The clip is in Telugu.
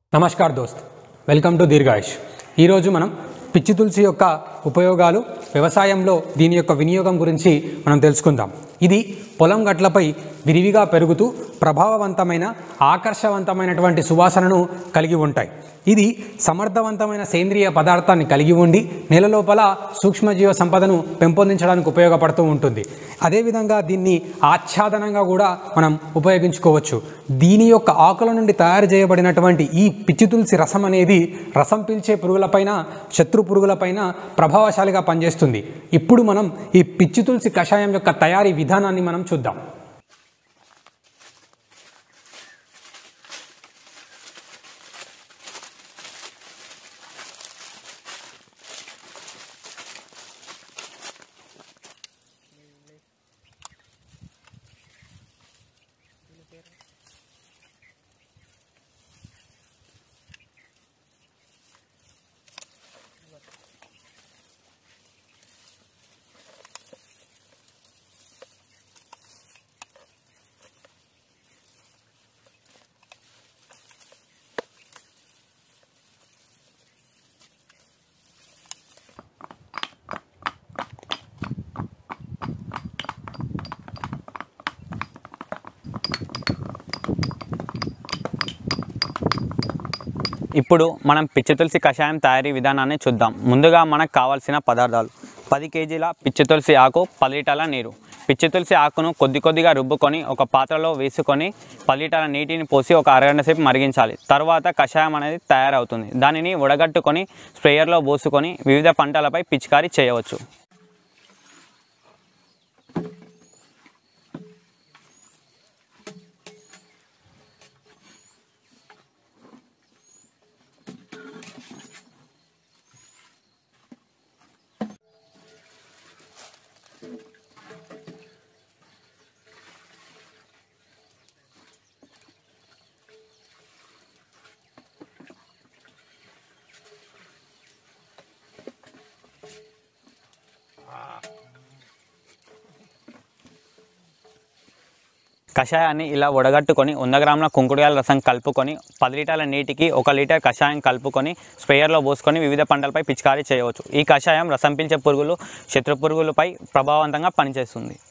నమస్కార్ దోస్త్ వెల్కమ్ టు దీర్ఘాయుష్ ఈరోజు మనం పిచ్చి తులసి యొక్క ఉపయోగాలు వ్యవసాయంలో దీని యొక్క వినియోగం గురించి మనం తెలుసుకుందాం ఇది పొలం గట్లపై విరివిగా పెరుగుతూ ప్రభావవంతమైన ఆకర్షవంతమైనటువంటి సువాసనను కలిగి ఉంటాయి ఇది సమర్థవంతమైన సేంద్రియ పదార్థాన్ని కలిగి ఉండి నేల లోపల సూక్ష్మజీవ సంపదను పెంపొందించడానికి ఉపయోగపడుతూ ఉంటుంది అదేవిధంగా దీన్ని ఆచ్ఛాదనంగా కూడా మనం ఉపయోగించుకోవచ్చు దీని యొక్క ఆకుల నుండి తయారు చేయబడినటువంటి ఈ పిచ్చి తులసి రసం అనేది రసం పీల్చే పురుగులపైన శత్రు పురుగులపైన ప్రభావశాలిగా పనిచేస్తుంది ఇప్పుడు మనం ఈ పిచ్చి తులసి కషాయం యొక్క తయారీ విధానాన్ని మనం చూద్దాం ఇప్పుడు మనం పిచ్చి తులసి కషాయం తయారీ విధానాన్ని చూద్దాం ముందుగా మనకు కావాల్సిన పదార్థాలు పది కేజీల పిచ్చి తులసి ఆకు పది లీటర్ల నీరు పిచ్చి తులసి ఆకును కొద్ది కొద్దిగా రుబ్బుకొని ఒక పాత్రలో వేసుకొని పది లీటర్ల నీటిని పోసి ఒక అరగంట సేపు మరిగించాలి తర్వాత కషాయం అనేది తయారవుతుంది దానిని ఉడగట్టుకొని స్ప్రేయర్లో పోసుకొని వివిధ పంటలపై పిచికారీ చేయవచ్చు కషాయాన్ని ఇలా వడగట్టుకొని వంద గ్రాముల కుంకుడుగాయల రసం కలుపుకొని పది లీటర్ల నీటికి ఒక లీటర్ కషాయం కలుపుకొని స్ప్రేయర్లో పోసుకొని వివిధ పంటలపై పిచికారీ చేయవచ్చు ఈ కషాయం రసం పీల్చే పురుగులు శత్రు పురుగులపై ప్రభావవంతంగా పనిచేస్తుంది